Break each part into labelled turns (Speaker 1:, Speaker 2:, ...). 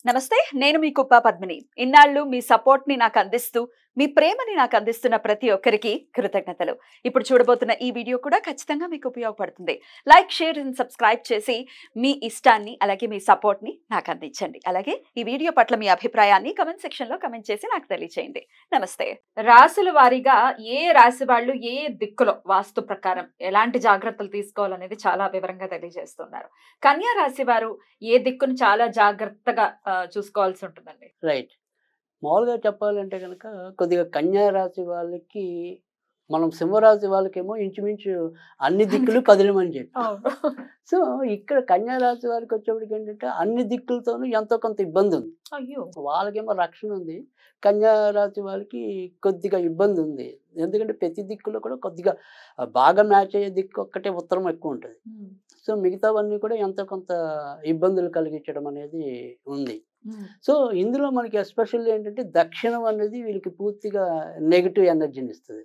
Speaker 1: నమస్తే నేను మీ కుప్ప పద్మిని ఇన్నాళ్ళు మీ సపోర్ట్ ని నాకు అందిస్తూ మీ ప్రేమని నాకు అందిస్తున్న ప్రతి ఒక్కరికి కృతజ్ఞతలు ఇప్పుడు చూడబోతున్న ఈ వీడియో కూడా ఖచ్చితంగా మీకు ఉపయోగపడుతుంది లైక్ షేర్ అండ్ సబ్స్క్రైబ్ చేసి మీ ఇష్టాన్ని అలాగే మీ సపోర్ట్ ని నాకు అందించండి అలాగే ఈ వీడియో పట్ల మీ అభిప్రాయాన్ని కమెంట్ సెక్షన్ లో కమెంట్ చేసి నాకు తెలియచేయండి నమస్తే రాశుల వారీగా ఏ రాశి వాళ్ళు ఏ దిక్కులో వాస్తు ప్రకారం ఎలాంటి జాగ్రత్తలు తీసుకోవాలనేది చాలా వివరంగా తెలియజేస్తున్నారు కన్యా రాశి వారు ఏ దిక్కును చాలా జాగ్రత్తగా ఆ, చూసుకోవాల్సి ఉంటుందండి
Speaker 2: రైట్ మామూలుగా చెప్పాలంటే కనుక కొద్దిగా కన్యా రాశి వాళ్ళకి మనం సింహరాశి వాళ్ళకేమో ఇంచుమించు అన్ని దిక్కులు కదిలమని చెప్పి సో ఇక్కడ కన్యా రాశి వారికి వచ్చేప్పటికి ఏంటంటే అన్ని దిక్కులతోనూ ఎంతో కొంత ఇబ్బంది ఉంది
Speaker 1: అయ్యో
Speaker 2: వాళ్ళకేమో రక్షణ ఉంది కన్యా రాశి వాళ్ళకి కొద్దిగా ఇబ్బంది ఉంది ఎందుకంటే ప్రతి దిక్కులో కూడా కొద్దిగా ఆ, బాగా మ్యాచ్ అయ్యే దిక్కు ఒక్కటే ఉత్తరం ఎక్కువ ఉంటుంది సో మిగతావన్నీ కూడా ఎంతో కొంత ఇబ్బందులు కలిగించడం అనేది ఉంది సో ఇందులో మనకి ఎస్పెషల్లీ ఏంటంటే దక్షిణం అనేది వీళ్ళకి పూర్తిగా నెగిటివ్ ఎనర్జీని ఇస్తుంది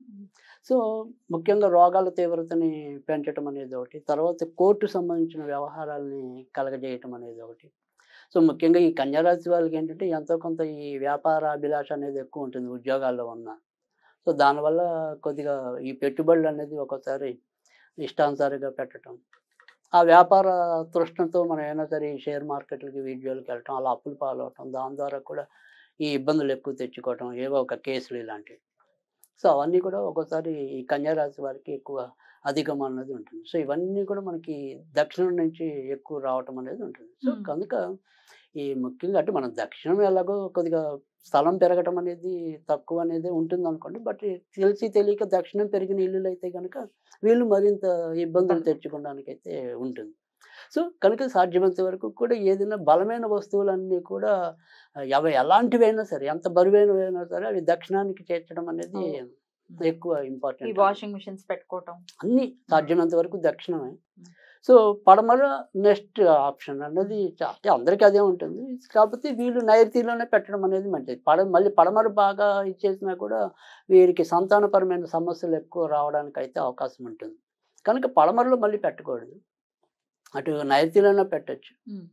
Speaker 2: సో ముఖ్యంగా రోగాల తీవ్రతని పెంచడం అనేది ఒకటి తర్వాత కోర్టు సంబంధించిన వ్యవహారాలని కలగజేయటం అనేది ఒకటి సో ముఖ్యంగా ఈ కన్యారాశి వాళ్ళకి ఏంటంటే ఎంతో కొంత ఈ వ్యాపార అభిలాష అనేది ఎక్కువ ఉంటుంది ఉద్యోగాల్లో ఉన్న సో దానివల్ల కొద్దిగా ఈ పెట్టుబడులు అనేది ఒక్కోసారి ఇష్టానుసారిగా పెట్టడం ఆ వ్యాపార తృష్ణతో మనం ఏమైనా సరే ఈ షేర్ మార్కెట్లకి వీడియోలకి వెళ్ళటం అలా అప్పులు పాలవటం దాని ద్వారా కూడా ఈ ఇబ్బందులు ఎక్కువ తెచ్చుకోవటం ఏవో ఒక కేసులు ఇలాంటివి సో అవన్నీ కూడా ఒక్కోసారి ఈ కన్యారాశి వారికి ఎక్కువ అధికం అన్నది ఉంటుంది సో ఇవన్నీ కూడా మనకి దక్షిణం నుంచి ఎక్కువ రావటం అనేది ఉంటుంది సో
Speaker 1: మ్మ్.
Speaker 2: కనుక ఈ ముఖ్యంగా అంటే మనం దక్షిణం ఎలాగో కొద్దిగా స్థలం పెరగటం అనేది తక్కువ అనేది ఉంటుంది అనుకోండి బట్ తెలిసి తెలియక దక్షిణం పెరిగిన ఇల్లులు అయితే కనుక వీళ్ళు మరింత ఇబ్బందులు
Speaker 1: ఇబ్బంది.
Speaker 2: తెచ్చుకోవడానికి అయితే ఉంటుంది సో కనుక సాధ్యమైనంత వరకు కూడా ఏదైనా బలమైన వస్తువులన్నీ కూడా అవి ఎలాంటివైనా సరే ఎంత బరువైనవైనా సరే అవి దక్షిణానికి చేర్చడం అనేది ఎక్కువ
Speaker 1: ఈ
Speaker 2: ఇంపార్టెంట్
Speaker 1: వాషింగ్ మిషన్స్ పెట్టుకోవటం
Speaker 2: అన్ని సాధ్యమైనంత వరకు దక్షిణమే సో పడమర నెక్స్ట్ ఆప్షన్ అన్నది చా- అంటే అందరికీ అదే ఉంటుంది కాకపోతే వీళ్ళు నైరుతిలోనే పెట్టడం అనేది మంచిది పడ మళ్ళీ పడమర బాగా ఇచ్చేసినా కూడా వీరికి సంతానపరమైన సమస్యలు ఎక్కువ రావడానికి అయితే అవకాశం ఉంటుంది కనుక పడమరలో మళ్ళీ పెట్టకూడదు అటు నైరుతిలోనే పెట్టచ్చు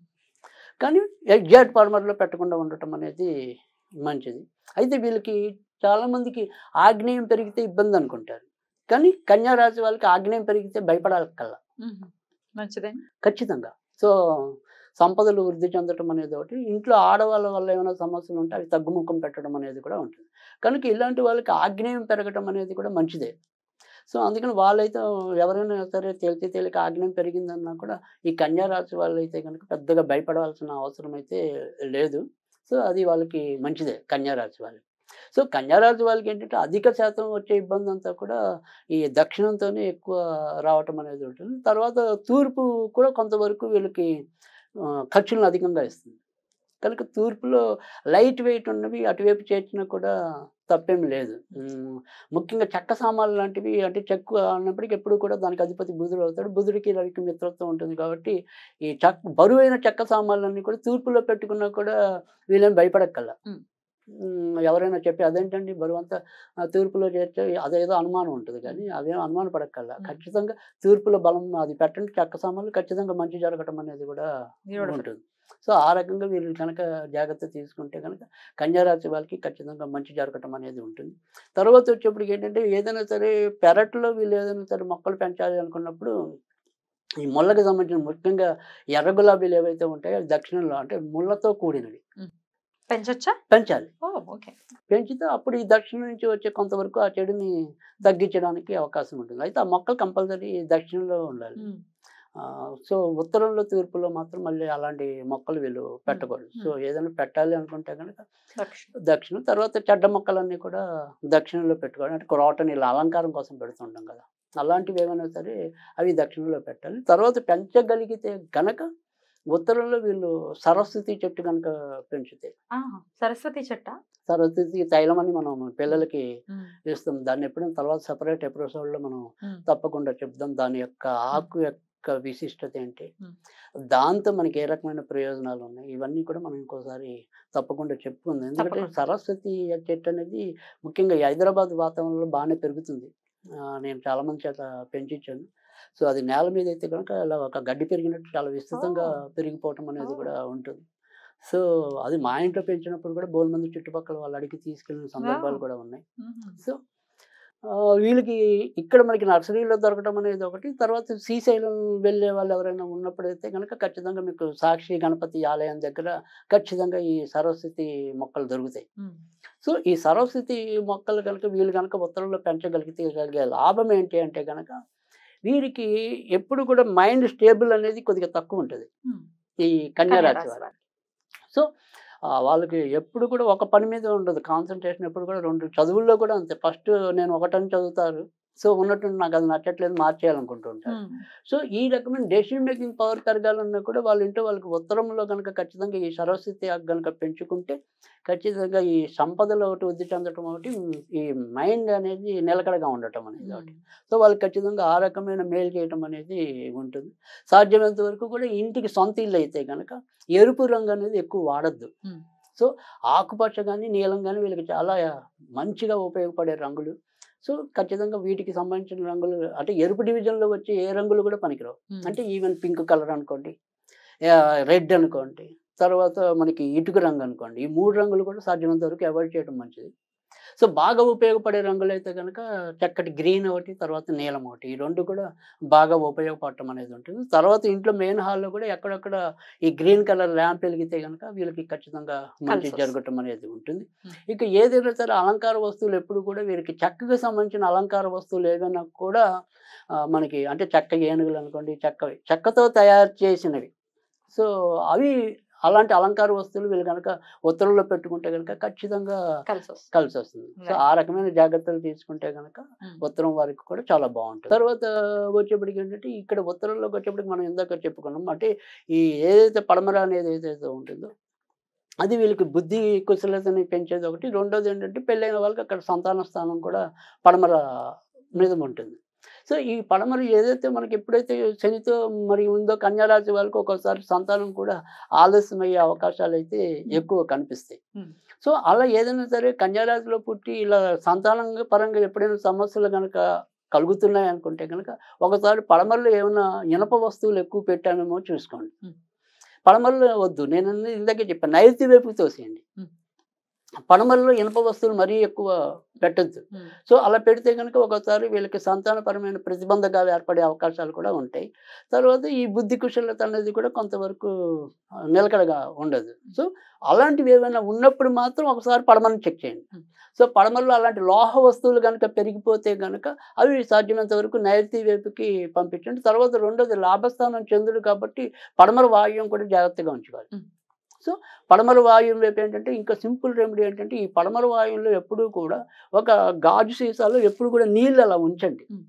Speaker 2: కానీ ఎగ్జాక్ట్ పడమరలో పెట్టకుండా ఉండటం అనేది మంచిది అయితే వీళ్ళకి చాలామందికి ఆగ్నేయం పెరిగితే ఇబ్బంది అనుకుంటారు కానీ కన్యా రాశి వాళ్ళకి ఆగ్నేయం పెరిగితే భయపడాలి కల్లా
Speaker 1: మంచిదే
Speaker 2: ఖచ్చితంగా సో సంపదలు వృద్ధి చెందటం అనేది ఒకటి ఇంట్లో ఆడవాళ్ళ వల్ల ఏమైనా సమస్యలు ఉంటే అవి తగ్గుముఖం పెట్టడం అనేది కూడా ఉంటుంది కనుక ఇలాంటి వాళ్ళకి ఆగ్నేయం పెరగటం అనేది కూడా మంచిదే సో అందుకని వాళ్ళైతే ఎవరైనా సరే తేలితే తేలిక ఆగ్నేయం పెరిగిందన్నా కూడా ఈ కన్యా రాశి వాళ్ళు అయితే కనుక పెద్దగా భయపడవలసిన అవసరం అయితే లేదు సో అది వాళ్ళకి మంచిదే కన్యా రాశి వాళ్ళకి సో కన్యా రాశి వాళ్ళకి ఏంటంటే అధిక శాతం వచ్చే ఇబ్బంది అంతా కూడా ఈ దక్షిణంతోనే ఎక్కువ రావటం అనేది ఉంటుంది తర్వాత తూర్పు కూడా కొంతవరకు వీళ్ళకి ఆ, ఖర్చులను అధికంగా ఇస్తుంది కనుక తూర్పులో లైట్ వెయిట్ ఉన్నవి అటువైపు చేర్చినా కూడా తప్పేం లేదు ఉమ్, ముఖ్యంగా చెక్క సామాన్లు లాంటివి అంటే చెక్కు అన్నప్పటికీ ఎప్పుడు కూడా దానికి అధిపతి బుధుడు అవుతాడు బుధుడికి రవికి మిత్రత్వం ఉంటుంది కాబట్టి ఈ చెక్క బరువైన చెక్క సామాన్లన్నీ కూడా తూర్పులో పెట్టుకున్నా కూడా వీళ్ళని భయపడక్కల్లా
Speaker 1: ఉమ్.
Speaker 2: ఉమ్, ఎవరైనా చెప్పి అదేంటండి బరువు అంతా ఆ తూర్పులో చేర్చే అదేదో అనుమానం ఉంటుంది కానీ అదేం అనుమాన పడక్కల్లా
Speaker 1: ఉమ్.
Speaker 2: ఖచ్చితంగా తూర్పులో బలం అది పెట్టండి చెక్క సామాన్లు ఖచ్చితంగా మంచి జరగటం అనేది కూడా
Speaker 1: Beautiful.
Speaker 2: ఉంటుంది సో ఆ రకంగా వీళ్ళు కనుక జాగ్రత్త తీసుకుంటే కనుక కన్యారాశి వాళ్ళకి ఖచ్చితంగా మంచి జరగటం అనేది ఉంటుంది తర్వాత వచ్చేప్పటికి ఏంటంటే ఏదైనా సరే పెరట్లో వీళ్ళు ఏదైనా సరే మొక్కలు పెంచాలి అనుకున్నప్పుడు ఈ ముళ్ళకి సంబంధించిన ముఖ్యంగా ఎర్ర గులాబీలు ఏవైతే ఉంటాయో అవి దక్షిణంలో అంటే ముళ్ళతో కూడినవి
Speaker 1: పెంచొచ్చా
Speaker 2: పెంచాలి
Speaker 1: ఓ ఓకే
Speaker 2: పెంచితే అప్పుడు ఈ దక్షిణం నుంచి వచ్చే కొంతవరకు ఆ చెడుని తగ్గించడానికి అవకాశం ఉంటుంది అయితే ఆ మొక్కలు కంపల్సరీ దక్షిణంలో ఉండాలి ఆ, సో ఉత్తరంలో తూర్పులో మాత్రం మళ్ళీ అలాంటి మొక్కలు వీళ్ళు పెట్టకూడదు సో ఏదైనా పెట్టాలి అనుకుంటే కనుక
Speaker 1: దక్షిణ
Speaker 2: దక్షిణం తర్వాత చెడ్డ మొక్కలన్నీ కూడా దక్షిణంలో పెట్టుకోవడం అంటే క్రోటన్ ఇలా అలంకారం కోసం పెడుతుంటాం కదా అలాంటివి ఏమైనా సరే అవి దక్షిణంలో పెట్టాలి తర్వాత పెంచగలిగితే గనక ఉత్తరంలో వీళ్ళు సరస్వతి చెట్టు కనుక పెంచితే
Speaker 1: ఆ, సరస్వతి చెట్ట
Speaker 2: సరస్వతి తైలం అని మనం పిల్లలకి ఇస్తాం దాన్ని ఎప్పుడైనా తర్వాత సపరేట్ ఎపిసోడ్లో మనం తప్పకుండా చెప్దాం దాని యొక్క ఆకు యొక్క విశిష్టత ఏంటి
Speaker 1: మ్మ్.
Speaker 2: దాంతో మనకి ఏ రకమైన ప్రయోజనాలు ఉన్నాయి ఇవన్నీ కూడా మనం ఇంకోసారి తప్పకుండా చెప్పుకుందాం ఎందుకంటే
Speaker 1: తప్పకుండా.
Speaker 2: సరస్వతి చెట్టు అనేది ముఖ్యంగా ఈ హైదరాబాద్ వాతావరణంలో బాగానే పెరుగుతుంది ఆ, నేను చాలా మంది చేత పెంచిచ్చాను సో అది నేల మీద అయితే కనుక ఇలా ఒక గడ్డి పెరిగినట్టు చాలా విస్తృతంగా
Speaker 1: ఓ.
Speaker 2: పెరిగిపోవటం అనేది
Speaker 1: ఓ.
Speaker 2: కూడా ఉంటుంది సో అది మా ఇంట్లో పెంచినప్పుడు కూడా బోల్ మంది చుట్టుపక్కల వాళ్ళు అడిగి తీసుకెళ్ళిన సందర్భాలు
Speaker 1: Wow.
Speaker 2: కూడా ఉన్నాయి
Speaker 1: మ్మ్.
Speaker 2: సో ఆ, వీళ్ళకి ఇక్కడ మనకి నర్సరీలో దొరకడం అనేది ఒకటి తర్వాత శ్రీశైలం వెళ్ళే వాళ్ళు ఎవరైనా ఉన్నప్పుడైతే కనుక ఖచ్చితంగా మీకు సాక్షి గణపతి ఆలయం దగ్గర ఖచ్చితంగా ఈ సరస్వతి మొక్కలు దొరుకుతాయి
Speaker 1: మ్మ్.
Speaker 2: సో ఈ సరస్వతి మొక్కలు కనుక వీళ్ళు కనుక ఉత్తరంలో పెంచగలిగితే కలిగే లాభం ఏంటి అంటే కనుక వీరికి ఎప్పుడు కూడా మైండ్ స్టేబుల్ అనేది కొద్దిగా తక్కువ ఉంటుంది
Speaker 1: మ్మ్.
Speaker 2: ఈ కన్యారాశి
Speaker 1: కన్యారాశి
Speaker 2: వారు
Speaker 1: వారు.
Speaker 2: సో ఆ, వాళ్ళకి ఎప్పుడు కూడా ఒక పని మీద ఉండదు కాన్సన్ట్రేషన్ ఎప్పుడు కూడా రెండు చదువుల్లో కూడా అంతే ఫస్ట్ నేను ఒకటని చదువుతారు సో ఉన్నట్టు నాకు అది నచ్చట్లేదు మార్చేయాలనుకుంటూ ఉంటారు
Speaker 1: మ్మ్.
Speaker 2: సో ఈ రకమైన డెసిషన్ మేకింగ్ పవర్ పెరగాలన్నా కూడా వాళ్ళ ఇంట్లో వాళ్ళకి ఉత్తరంలో కనుక ఖచ్చితంగా ఈ సరస్వతి కనుక పెంచుకుంటే ఖచ్చితంగా ఈ సంపదలో ఒకటి వృద్ధి చెందటం ఒకటి ఈ మైండ్ అనేది నిలకడగా ఉండటం అనేది ఒకటి సో వాళ్ళకి ఖచ్చితంగా ఆ రకమైన మేలు చేయటం అనేది ఉంటుంది సాధ్యమైనంత వరకు కూడా ఇంటికి సొంత ఇల్లు అయితే కనుక ఎరుపు రంగు అనేది ఎక్కువ వాడద్దు
Speaker 1: Hmm.
Speaker 2: సో ఆకుపచ్చ కానీ నీలం కానీ వీళ్ళకి చాలా మంచిగా ఉపయోగపడే రంగులు సో ఖచ్చితంగా వీటికి సంబంధించిన రంగులు అంటే ఎరుపు డివిజన్లో వచ్చే ఏ రంగులు కూడా పనికిరావు
Speaker 1: మ్మ్.
Speaker 2: అంటే ఈవెన్ పింక్ కలర్ అనుకోండి రెడ్ అనుకోండి తర్వాత మనకి ఇటుక రంగు అనుకోండి ఈ మూడు రంగులు కూడా సాధ్యమైనంత వరకు అవాయిడ్ చేయడం మంచిది సో బాగా ఉపయోగపడే రంగులు అయితే కనుక చక్కటి గ్రీన్ ఒకటి తర్వాత నీలం ఒకటి ఈ రెండు కూడా బాగా ఉపయోగపడటం అనేది ఉంటుంది తర్వాత ఇంట్లో మెయిన్ హాల్లో కూడా ఎక్కడెక్కడ ఈ గ్రీన్ కలర్ ల్యాంప్ వెలిగితే కనుక వీళ్ళకి ఖచ్చితంగా మంచి
Speaker 1: కలిసి వస్తుంది.
Speaker 2: జరగటం అనేది ఉంటుంది
Speaker 1: Hmm.
Speaker 2: ఇక ఏదైనా సరే అలంకార వస్తువులు ఎప్పుడు కూడా వీరికి చెక్కకు సంబంధించిన అలంకార వస్తువులు ఏవైనా కూడా ఆ, మనకి అంటే చెక్క ఏనుగులు అనుకోండి చెక్కవి చెక్కతో తయారు చేసినవి సో అవి అలాంటి అలంకార వస్తువులు వీళ్ళు కనుక ఉత్తరంలో పెట్టుకుంటే కనుక ఖచ్చితంగా
Speaker 1: కలిసి వస్తుంది
Speaker 2: కలిసి వస్తుంది సో
Speaker 1: Right.
Speaker 2: ఆ రకమైన జాగ్రత్తలు తీసుకుంటే కనుక
Speaker 1: మ్మ్.
Speaker 2: ఉత్తరం వారికి కూడా చాలా బాగుంటుంది తర్వాత వచ్చేప్పటికి ఏంటంటే ఇక్కడ ఉత్తరంలోకి వచ్చేప్పటికి మనం ఇందాక చెప్పుకున్నాం అంటే ఈ ఏదైతే పడమర అనేది ఏదైతే ఉంటుందో అది వీళ్ళకి బుద్ధి కుశలతని పెంచేది ఒకటి రెండోది ఏంటంటే పెళ్ళైన వాళ్ళకి అక్కడ సంతాన స్థానం కూడా పడమర మీద ఉంటుంది సో ఈ పడమర ఏదైతే మనకి ఎప్పుడైతే శనితో మరి ఉందో కన్యారాశి వాళ్ళకి ఒక్కోసారి సంతానం కూడా ఆలస్యమయ్యే అవకాశాలు అయితే ఎక్కువ కనిపిస్తాయి
Speaker 1: Hmm.
Speaker 2: సో అలా ఏదైనా సరే కన్యారాశిలో పుట్టి ఇలా సంతానం పరంగా ఎప్పుడైనా సమస్యలు కనుక కలుగుతున్నాయి అనుకుంటే కనుక ఒకసారి పడమరలో ఏమైనా ఇనప వస్తువులు ఎక్కువ పెట్టామేమో చూసుకోండి
Speaker 1: Hmm.
Speaker 2: పడమరలో వద్దు నేను అన్నది ఇందాకే చెప్పాను నైరుతి వైపుకి తోసేయండి
Speaker 1: Hmm.
Speaker 2: పడమరలో ఇనప వస్తువులు మరీ ఎక్కువ పెట్టద్దు
Speaker 1: మ్మ్.
Speaker 2: సో అలా పెడితే కనుక ఒకసారి వీళ్ళకి సంతానపరమైన ప్రతిబంధకాలు ఏర్పడే అవకాశాలు కూడా ఉంటాయి తర్వాత ఈ బుద్ధి కుశలత అనేది కూడా కొంతవరకు ఆ, నిలకడగా ఉండదు సో అలాంటివి ఏమైనా ఉన్నప్పుడు మాత్రం ఒకసారి పడమని చెక్ చేయండి
Speaker 1: Hmm.
Speaker 2: సో పడమరలో అలాంటి లోహ వస్తువులు కనుక పెరిగిపోతే కనుక అవి సాధ్యమైనంత వరకు నైరుతి వైపుకి పంపించండి తర్వాత రెండోది లాభస్థానం చంద్రుడు కాబట్టి పడమర వాయువం కూడా జాగ్రత్తగా ఉంచుకోవాలి
Speaker 1: Hmm.
Speaker 2: సో పడమర వాయువు వైపు ఏంటంటే ఇంకా సింపుల్ రెమెడీ ఏంటంటే ఈ పడమర వాయువులో ఎప్పుడూ కూడా ఒక గాజు సీసాలో ఎప్పుడు కూడా నీళ్ళు అలా ఉంచండి
Speaker 1: Hmm.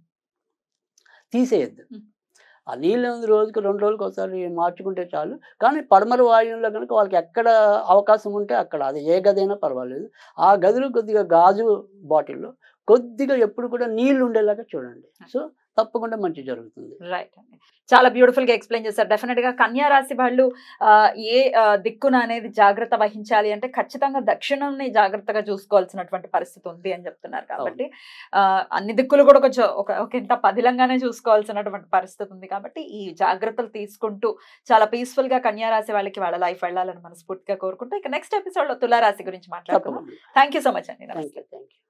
Speaker 2: తీసేయద్దు
Speaker 1: Hmm.
Speaker 2: ఆ నీళ్ళు అనేది రోజుకి రెండు రోజులకు ఒకసారి మార్చుకుంటే చాలు కానీ పడమర వాయువులో కనుక వాళ్ళకి ఎక్కడ అవకాశం ఉంటే అక్కడ అది ఏ గది అయినా పర్వాలేదు ఆ గదిలో కొద్దిగా గాజు బాటిల్లో కొద్దిగా ఎప్పుడు కూడా నీళ్ళు ఉండేలాగా చూడండి సో తప్పకుండా మంచి జరుగుతుంది
Speaker 1: రైట్ అండి చాలా బ్యూటిఫుల్ గా ఎక్స్ప్లెయిన్ చేశారు డెఫినెట్ గా కన్యా రాశి వాళ్ళు ఆ, ఏ ఆ, దిక్కున అనేది జాగ్రత్త వహించాలి అంటే ఖచ్చితంగా దక్షిణాన్ని జాగ్రత్తగా చూసుకోవాల్సినటువంటి పరిస్థితి ఉంది అని చెప్తున్నారు కాబట్టి ఆ, అన్ని దిక్కులు కూడా కొంచెం ఒక ఒక ఇంత పదిలంగానే చూసుకోవాల్సినటువంటి పరిస్థితి ఉంది కాబట్టి ఈ జాగ్రత్తలు తీసుకుంటూ చాలా పీస్ఫుల్ గా కన్యా రాశి వాళ్ళకి వాళ్ళ లైఫ్ వెళ్ళాలని మనస్ఫూర్తిగా కోరుకుంటూ ఇక నెక్స్ట్ ఎపిసోడ్ లో తులారాశి గురించి మాట్లాడుకుందాం
Speaker 2: తప్పకుండా
Speaker 1: థ్యాంక్ యూ సో మచ్ అండి
Speaker 2: థ్యాంక్
Speaker 1: నమస్తే
Speaker 2: యూ థ్యాంక్ యూ